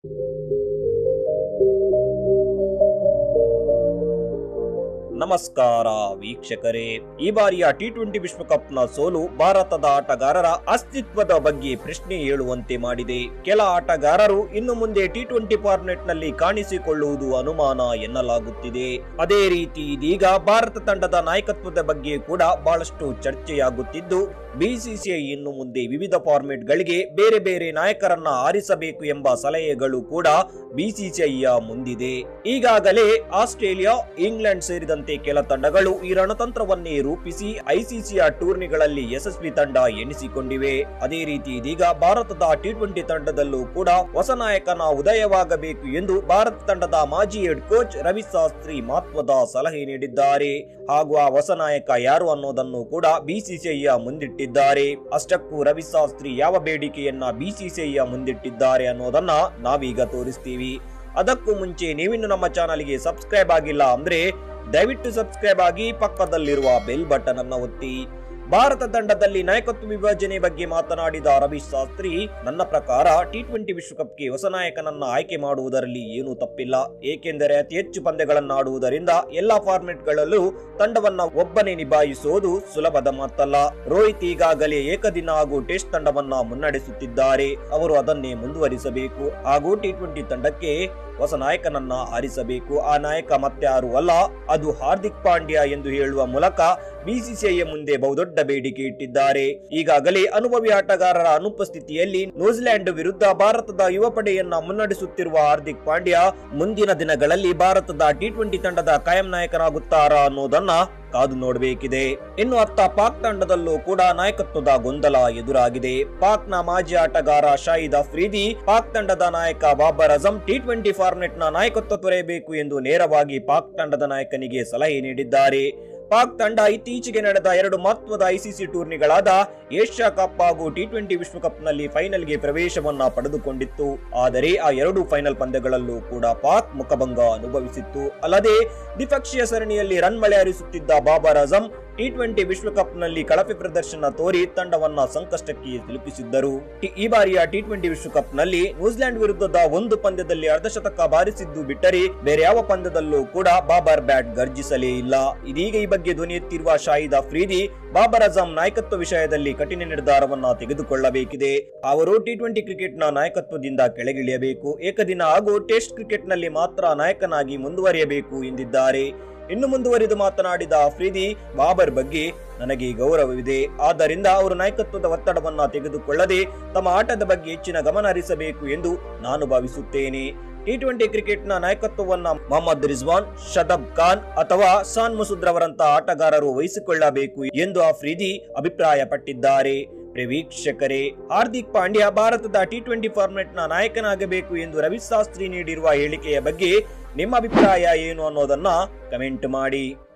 ನಮಸ್ಕಾರ ವೀಕ್ಷಕರೇ ಈ ಬಾರಿಯ ಟಿ ಟ್ವೆಂಟಿ ವಿಶ್ವಕಪ್ನ ಸೋಲು ಭಾರತದ ಆಟಗಾರರ ಅಸ್ತಿತ್ವದ ಬಗ್ಗೆ ಪ್ರಶ್ನೆ ಹೇಳುವಂತೆ ಮಾಡಿದೆ ಕೆಲ ಆಟಗಾರರು ಇನ್ನು ಮುಂದೆ ಟಿ ಟ್ವೆಂಟಿ ಫಾರ್ಮೆಟ್ನಲ್ಲಿ ಕಾಣಿಸಿಕೊಳ್ಳುವುದು ಅನುಮಾನ ಎನ್ನಲಾಗುತ್ತಿದೆ ಅದೇ ರೀತಿ ಇದೀಗ ಭಾರತ ತಂಡದ ನಾಯಕತ್ವದ ಬಗ್ಗೆ ಕೂಡ ಬಹಳಷ್ಟು ಚರ್ಚೆಯಾಗುತ್ತಿದ್ದು ಬಿಸಿಸಿಐ ಇನ್ನು ಮುಂದೆ ವಿವಿಧ ಫಾರ್ಮೆಟ್ಗಳಿಗೆ ಬೇರೆ ಬೇರೆ ನಾಯಕರನ್ನ ಆರಿಸಬೇಕು ಎಂಬ ಸಲಹೆಗಳು ಕೂಡ ಬಿಸಿಸಿಐಯ ಮುಂದಿದೆ ಈಗಾಗಲೇ ಆಸ್ಟ್ರೇಲಿಯಾ ಇಂಗ್ಲೆಂಡ್ ಸೇರಿದಂತೆ ಕೆಲ ತಂಡಗಳು ಈ ರಣತಂತ್ರವನ್ನೇ ರೂಪಿಸಿ ಐಸಿಸಿಯ ಟೂರ್ನಿಗಳಲ್ಲಿ ಯಶಸ್ವಿ ತಂಡ ಎನಿಸಿಕೊಂಡಿವೆ ಅದೇ ರೀತಿ ಇದೀಗ ಭಾರತದ ಟಿ ಟ್ವೆಂಟಿ ತಂಡದಲ್ಲೂ ಕೂಡ ಹೊಸ ನಾಯಕನ ಉದಯವಾಗಬೇಕು ಎಂದು ಭಾರತ ತಂಡದ ಮಾಜಿ ಹೆಡ್ ಕೋಚ್ ರವಿ ಶಾಸ್ತ್ರಿ ಮಹತ್ವದ ಸಲಹೆ ನೀಡಿದ್ದಾರೆ ಹಾಗೂ ಆ ಹೊಸ ನಾಯಕ ಯಾರು ಅನ್ನೋದನ್ನು ಕೂಡ ಬಿಸಿಸಿಐಯ ಮುಂದಿಟ್ಟಿದ್ದಾರೆ ಅಷ್ಟಕ್ಕೂ ರವಿ ಶಾಸ್ತ್ರಿ ಯಾವ ಬೇಡಿಕೆಯನ್ನ ಬಿಸಿಸಿಐಯ ಮುಂದಿಟ್ಟಿದ್ದಾರೆ ಅನ್ನೋದನ್ನ ನಾವೀಗ ತೋರಿಸ್ತೀವಿ ಅದಕ್ಕೂ ಮುಂಚೆ ನೀವಿನ್ನು ನಮ್ಮ ಚಾನಲ್ಗೆ ಸಬ್ಸ್ಕ್ರೈಬ್ ಆಗಿಲ್ಲ ಅಂದ್ರೆ ದಯವಿಟ್ಟು ಸಬ್ಸ್ಕ್ರೈಬ್ ಆಗಿ ಪಕ್ಕದಲ್ಲಿರುವ ಬೆಲ್ ಬಟನ್ ಅನ್ನು ಒತ್ತಿ ಭಾರತ ತಂಡದಲ್ಲಿ ನಾಯಕತ್ವ ವಿಭಜನೆ ಬಗ್ಗೆ ಮಾತನಾಡಿದ ರವಿ ಶಾಸ್ತ್ರಿ ನನ್ನ ಪ್ರಕಾರ ಟಿ ಟ್ವೆಂಟಿ ವಿಶ್ವಕಪ್ಗೆ ಹೊಸ ನಾಯಕನನ್ನ ಆಯ್ಕೆ ಮಾಡುವುದರಲ್ಲಿ ಏನೂ ತಪ್ಪಿಲ್ಲ ಏಕೆಂದರೆ ಅತಿ ಹೆಚ್ಚು ಪಂದ್ಯಗಳನ್ನು ಆಡುವುದರಿಂದ ಎಲ್ಲಾ ಫಾರ್ಮೆಟ್ಗಳಲ್ಲೂ ತಂಡವನ್ನ ಒಬ್ಬನೇ ನಿಭಾಯಿಸುವುದು ಸುಲಭದ ಮಾತಲ್ಲ ರೋಹಿತ್ ಈಗಾಗಲೇ ಏಕದಿನ ಹಾಗೂ ಟೆಸ್ಟ್ ತಂಡವನ್ನ ಮುನ್ನಡೆಸುತ್ತಿದ್ದಾರೆ ಅವರು ಅದನ್ನೇ ಮುಂದುವರಿಸಬೇಕು ಹಾಗೂ ಟಿ ಟ್ವೆಂಟಿ ತಂಡಕ್ಕೆ ಹೊಸ ನಾಯಕನನ್ನ ಆರಿಸಬೇಕು ಆ ನಾಯಕ ಮತ್ಯಾರು ಅಲ್ಲ ಅದು ಹಾರ್ದಿಕ್ ಪಾಂಡ್ಯ ಎಂದು ಹೇಳುವ ಮೂಲಕ ಬಿಸಿಸಿಐ ಮುಂದೆ ಬಹುದೊಡ್ಡ ಬೇಡಿಕೆ ಇಟ್ಟಿದ್ದಾರೆ ಈಗಾಗಲೇ ಅನುಭವಿ ಆಟಗಾರರ ಅನುಪಸ್ಥಿತಿಯಲ್ಲಿ ನ್ಯೂಜಿಲೆಂಡ್ ವಿರುದ್ಧ ಭಾರತದ ಯುವ ಪಡೆಯನ್ನ ಮುನ್ನಡೆಸುತ್ತಿರುವ ಹಾರ್ದಿಕ್ ಪಾಂಡ್ಯ ಮುಂದಿನ ದಿನಗಳಲ್ಲಿ ಭಾರತದ ಟಿ ಟ್ವೆಂಟಿ ತಂಡದ ಕಾಯಂ ನಾಯಕನಾಗುತ್ತಾರಾ ಅನ್ನೋದನ್ನ ಕಾದು ನೋಡಬೇಕಿದೆ ಇನ್ನು ಅತ್ತ ಪಾಕ್ ತಂಡದಲ್ಲೂ ಕೂಡ ನಾಯಕತ್ವದ ಗೊಂದಲ ಎದುರಾಗಿದೆ ಪಾಕ್ನ ಮಾಜಿ ಆಟಗಾರ ಶಾಹಿದ್ ಅಫ್ರೀದಿ ಪಾಕ್ ತಂಡದ ನಾಯಕ Babar Azam T twenty format ನ ನಾಯಕತ್ವ ತೊರೆಯಬೇಕು ಎಂದು ನೇರವಾಗಿ ಪಾಕ್ ತಂಡದ ನಾಯಕನಿಗೆ ಸಲಹೆ ನೀಡಿದ್ದಾರೆ ಪಾಕ್ ತಂಡ ಇತ್ತೀಚೆಗೆ ನಡೆದ ಎರಡು ಮಹತ್ವದ ಐಸಿಸಿ ಟೂರ್ನಿಗಳಾದ ಏಷ್ಯಾ ಕಪ್ ಹಾಗೂ ಟಿ ಟ್ವೆಂಟಿ ವಿಶ್ವಕಪ್ನಲ್ಲಿ ಫೈನಲ್ಗೆ ಪ್ರವೇಶವನ್ನ ಪಡೆದುಕೊಂಡಿತ್ತು ಆದರೆ ಆ ಎರಡು ಫೈನಲ್ ಪಂದ್ಯಗಳಲ್ಲೂ ಕೂಡ ಪಾಕ್ ಮುಖಭಂಗ ಅನುಭವಿಸಿತ್ತು ಅಲ್ಲದೆ ದ್ವಿಪಕ್ಷೀಯ ಸರಣಿಯಲ್ಲಿ ರನ್ ಮಳೆ ಹರಿಸುತ್ತಿದ್ದ ಬಾಬರ್ ಅಜಂ ಟಿ ಟ್ವೆಂಟಿ ವಿಶ್ವಕಪ್ನಲ್ಲಿ ಕಳಪೆ ಪ್ರದರ್ಶನ ತೋರಿ ತಂಡವನ್ನ ಸಂಕಷ್ಟಕ್ಕೆ ತಲುಪಿಸಿದ್ದರು ಟಿ- ಈ ಬಾರಿಯ ಟಿ ಟ್ವೆಂಟಿ ವಿಶ್ವಕಪ್ನಲ್ಲಿ ನ್ಯೂಜಿಲೆಂಡ್ ವಿರುದ್ಧದ ಒಂದು ಪಂದ್ಯದಲ್ಲಿ ಅರ್ಧಶತಕ ಬಾರಿಸಿದ್ದು ಬಿಟ್ಟರೆ ಬೇರೆ ಯಾವ ಪಂದ್ಯದಲ್ಲೂ ಕೂಡ ಬಾಬರ್ ಬ್ಯಾಟ್ ಗರ್ಜಿಸಲೇ ಇಲ್ಲ ಇದೀಗ ಈ ಬಗ್ಗೆ ಧ್ವನಿ ಎತ್ತಿರುವ ಶಾಹಿದ್ ಅಫ್ರೀದಿ ಬಾಬರ್ ಅಜಂ ನಾಯಕತ್ವ ವಿಷಯದಲ್ಲಿ ಕಠಿಣ ನಿರ್ಧಾರವನ್ನ ತೆಗೆದುಕೊಳ್ಳಬೇಕಿದೆ ಅವರು ಟಿ ಟ್ವೆಂಟಿ ಕ್ರಿಕೆಟ್ನ ನಾಯಕತ್ವದಿಂದ ಕೆಳಗಿಳಿಯಬೇಕು ಏಕದಿನ ಹಾಗೂ ಟೆಸ್ಟ್ ಕ್ರಿಕೆಟ್ನಲ್ಲಿ ಮಾತ್ರ ನಾಯಕನಾಗಿ ಮುಂದುವರಿಯಬೇಕು ಎಂದಿದ್ದಾರೆ ಇನ್ನು ಮುಂದುವರಿದು ಮಾತನಾಡಿದ ಅಫ್ರೀದಿ ಬಾಬರ್ ಬಗ್ಗೆ ನನಗೆ ಗೌರವವಿದೆ ಆದ್ದರಿಂದ ಅವರು ನಾಯಕತ್ವದ ಒತ್ತಡವನ್ನ ತೆಗೆದುಕೊಳ್ಳದೆ ತಮ್ಮ ಆಟದ ಬಗ್ಗೆ ಹೆಚ್ಚಿನ ಗಮನ ಹರಿಸಬೇಕು ಎಂದು ನಾನು ಭಾವಿಸುತ್ತೇನೆ ಟಿ ಟ್ವೆಂಟಿ ಕ್ರಿಕೆಟ್ನ ನಾಯಕತ್ವವನ್ನ ಮೊಹಮ್ಮದ್ ರಿಜ್ವಾನ್ ಶದಬ್ ಖಾನ್ ಅಥವಾ ಸಾನ್ ಮುಸುದ್ರವರಂತ ಆಟಗಾರರು ವಹಿಸಿಕೊಳ್ಳಬೇಕು ಎಂದು ಅಫ್ರೀದಿ ಅಭಿಪ್ರಾಯಪಟ್ಟಿದ್ದಾರೆ ಪ್ರಿಯ ವೀಕ್ಷಕರೇ ಹಾರ್ದಿಕ್ ಪಾಂಡ್ಯ ಭಾರತದ ಟಿ ಟ್ವೆಂಟಿ ಫಾರ್ಮೆಟ್ನ ನಾಯಕನಾಗಬೇಕು ಎಂದು ರವಿ ಶಾಸ್ತ್ರಿ ನೀಡಿರುವ ಹೇಳಿಕೆಯ ಬಗ್ಗೆ ನಿಮ್ಮ ಅಭಿಪ್ರಾಯ ಏನು ಅನ್ನೋದನ್ನ ಕಮೆಂಟ್ ಮಾಡಿ